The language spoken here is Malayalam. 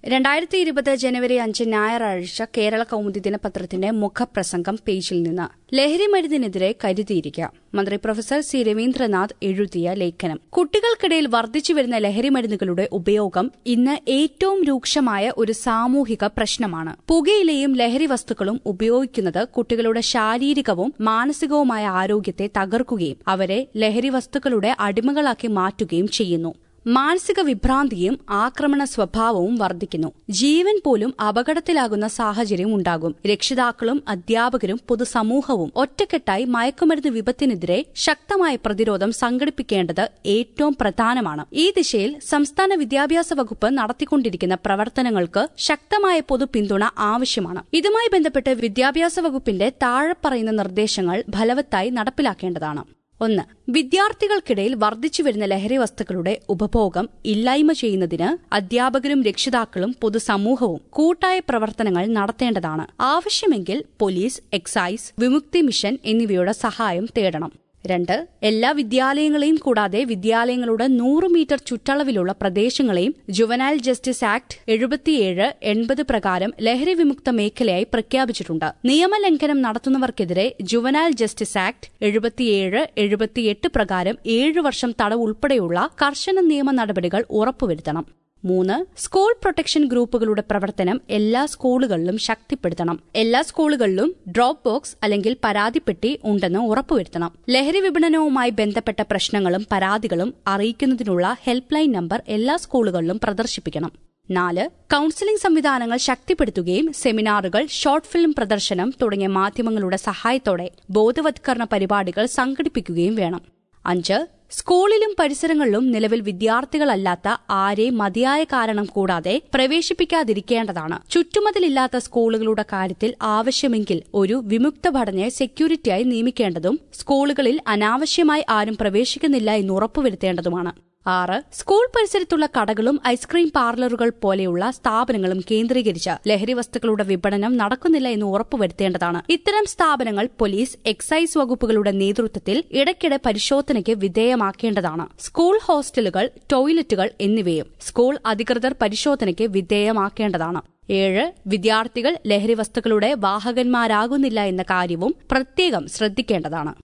രണ്ടായിരത്തി ഇരുപത് ജനുവരി അഞ്ച് ഞായറാഴ്ച കേരള കൗമുദി ദിനപത്രത്തിന്റെ മുഖപ്രസംഗം പേജിൽ നിന്ന് ലഹരി മരുന്നിനെതിരെ കരുതിയിരിക്കാം മന്ത്രി പ്രൊഫസർ സി രവീന്ദ്രനാഥ് എഴുതിയ ലേഖനം കുട്ടികൾക്കിടയിൽ വർദ്ധിച്ചുവരുന്ന ലഹരി മരുന്നുകളുടെ ഉപയോഗം ഇന്ന് ഏറ്റവും രൂക്ഷമായ ഒരു സാമൂഹിക പ്രശ്നമാണ് പുകയിലയും ലഹരി വസ്തുക്കളും ഉപയോഗിക്കുന്നത് കുട്ടികളുടെ ശാരീരികവും മാനസികവുമായ ആരോഗ്യത്തെ തകർക്കുകയും അവരെ ലഹരി വസ്തുക്കളുടെ അടിമകളാക്കി മാറ്റുകയും ചെയ്യുന്നു മാനസിക വിഭ്രാന്തിയും ആക്രമണ സ്വഭാവവും വർദ്ധിക്കുന്നു ജീവൻ പോലും അപകടത്തിലാകുന്ന സാഹചര്യം ഉണ്ടാകും രക്ഷിതാക്കളും അധ്യാപകരും പൊതുസമൂഹവും ഒറ്റക്കെട്ടായി മയക്കുമരുന്ന് വിപത്തിനെതിരെ ശക്തമായ പ്രതിരോധം സംഘടിപ്പിക്കേണ്ടത് ഏറ്റവും പ്രധാനമാണ് ഈ ദിശയിൽ സംസ്ഥാന വിദ്യാഭ്യാസ വകുപ്പ് നടത്തിക്കൊണ്ടിരിക്കുന്ന പ്രവർത്തനങ്ങൾക്ക് ശക്തമായ പൊതു പിന്തുണ ആവശ്യമാണ് ഇതുമായി ബന്ധപ്പെട്ട് വിദ്യാഭ്യാസ വകുപ്പിന്റെ താഴെ പറയുന്ന നിർദ്ദേശങ്ങൾ ഫലവത്തായി നടപ്പിലാക്കേണ്ടതാണ് ഒന്ന് വിദ്യാർത്ഥികൾക്കിടയിൽ വർദ്ധിച്ചുവരുന്ന ലഹരി വസ്തുക്കളുടെ ഉപഭോഗം ഇല്ലായ്മ ചെയ്യുന്നതിന് അധ്യാപകരും രക്ഷിതാക്കളും പൊതുസമൂഹവും കൂട്ടായ പ്രവർത്തനങ്ങൾ നടത്തേണ്ടതാണ് ആവശ്യമെങ്കിൽ പോലീസ് എക്സൈസ് വിമുക്തി മിഷൻ എന്നിവയുടെ സഹായം തേടണം രണ്ട് എല്ലാ വിദ്യാലയങ്ങളെയും കൂടാതെ വിദ്യാലയങ്ങളുടെ നൂറ് മീറ്റർ ചുറ്റളവിലുള്ള പ്രദേശങ്ങളെയും ജുവനൈൽ ജസ്റ്റിസ് ആക്ട് എഴുപത്തിയേഴ് എൺപത് പ്രകാരം ലഹരി വിമുക്ത മേഖലയായി പ്രഖ്യാപിച്ചിട്ടുണ്ട് നിയമലംഘനം നടത്തുന്നവർക്കെതിരെ ജുവനൈൽ ജസ്റ്റിസ് ആക്ട് എഴുപത്തിയേഴ് എഴുപത്തിയെട്ട് പ്രകാരം ഏഴ് വർഷം തടവ് ഉൾപ്പെടെയുള്ള കർശന നിയമ നടപടികൾ ഉറപ്പുവരുത്തണം മൂന്ന് സ്കൂൾ പ്രൊട്ടക്ഷൻ ഗ്രൂപ്പുകളുടെ പ്രവർത്തനം എല്ലാ സ്കൂളുകളിലും ശക്തിപ്പെടുത്തണം എല്ലാ സ്കൂളുകളിലും ഡ്രോപ്പ് ബോക്സ് അല്ലെങ്കിൽ പരാതിപ്പെട്ടി ഉണ്ടെന്ന് ഉറപ്പുവരുത്തണം ലഹരി വിപണനവുമായി ബന്ധപ്പെട്ട പ്രശ്നങ്ങളും പരാതികളും അറിയിക്കുന്നതിനുള്ള ഹെൽപ്പ് ലൈൻ നമ്പർ എല്ലാ സ്കൂളുകളിലും പ്രദർശിപ്പിക്കണം നാല് കൌൺസിലിംഗ് സംവിധാനങ്ങൾ ശക്തിപ്പെടുത്തുകയും സെമിനാറുകൾ ഷോർട്ട് ഫിലിം പ്രദർശനം തുടങ്ങിയ മാധ്യമങ്ങളുടെ സഹായത്തോടെ ബോധവത്കരണ പരിപാടികൾ സംഘടിപ്പിക്കുകയും വേണം അഞ്ച് സ്കൂളിലും പരിസരങ്ങളിലും നിലവിൽ വിദ്യാർത്ഥികളല്ലാത്ത ആരെയും മതിയായ കാരണം കൂടാതെ പ്രവേശിപ്പിക്കാതിരിക്കേണ്ടതാണ് ചുറ്റുമതിലില്ലാത്ത സ്കൂളുകളുടെ കാര്യത്തിൽ ആവശ്യമെങ്കിൽ ഒരു വിമുക്ത ഭടനെ സെക്യൂരിറ്റിയായി നിയമിക്കേണ്ടതും സ്കൂളുകളിൽ അനാവശ്യമായി ആരും പ്രവേശിക്കുന്നില്ല എന്ന് ഉറപ്പുവരുത്തേണ്ടതുമാണ് ആറ് സ്കൂൾ പരിസരത്തുള്ള കടകളും ഐസ്ക്രീം പാർലറുകൾ പോലെയുള്ള സ്ഥാപനങ്ങളും കേന്ദ്രീകരിച്ച് ലഹരി വസ്തുക്കളുടെ വിപണനം നടക്കുന്നില്ല എന്ന് ഉറപ്പുവരുത്തേണ്ടതാണ് ഇത്തരം സ്ഥാപനങ്ങൾ പോലീസ് എക്സൈസ് വകുപ്പുകളുടെ നേതൃത്വത്തിൽ ഇടയ്ക്കിടെ പരിശോധനയ്ക്ക് വിധേയമാക്കേണ്ടതാണ് സ്കൂൾ ഹോസ്റ്റലുകൾ ടോയ്ലറ്റുകൾ എന്നിവയും സ്കൂൾ അധികൃതർ പരിശോധനയ്ക്ക് വിധേയമാക്കേണ്ടതാണ് ഏഴ് വിദ്യാർത്ഥികൾ ലഹരി വസ്തുക്കളുടെ വാഹകന്മാരാകുന്നില്ല എന്ന കാര്യവും പ്രത്യേകം ശ്രദ്ധിക്കേണ്ടതാണ്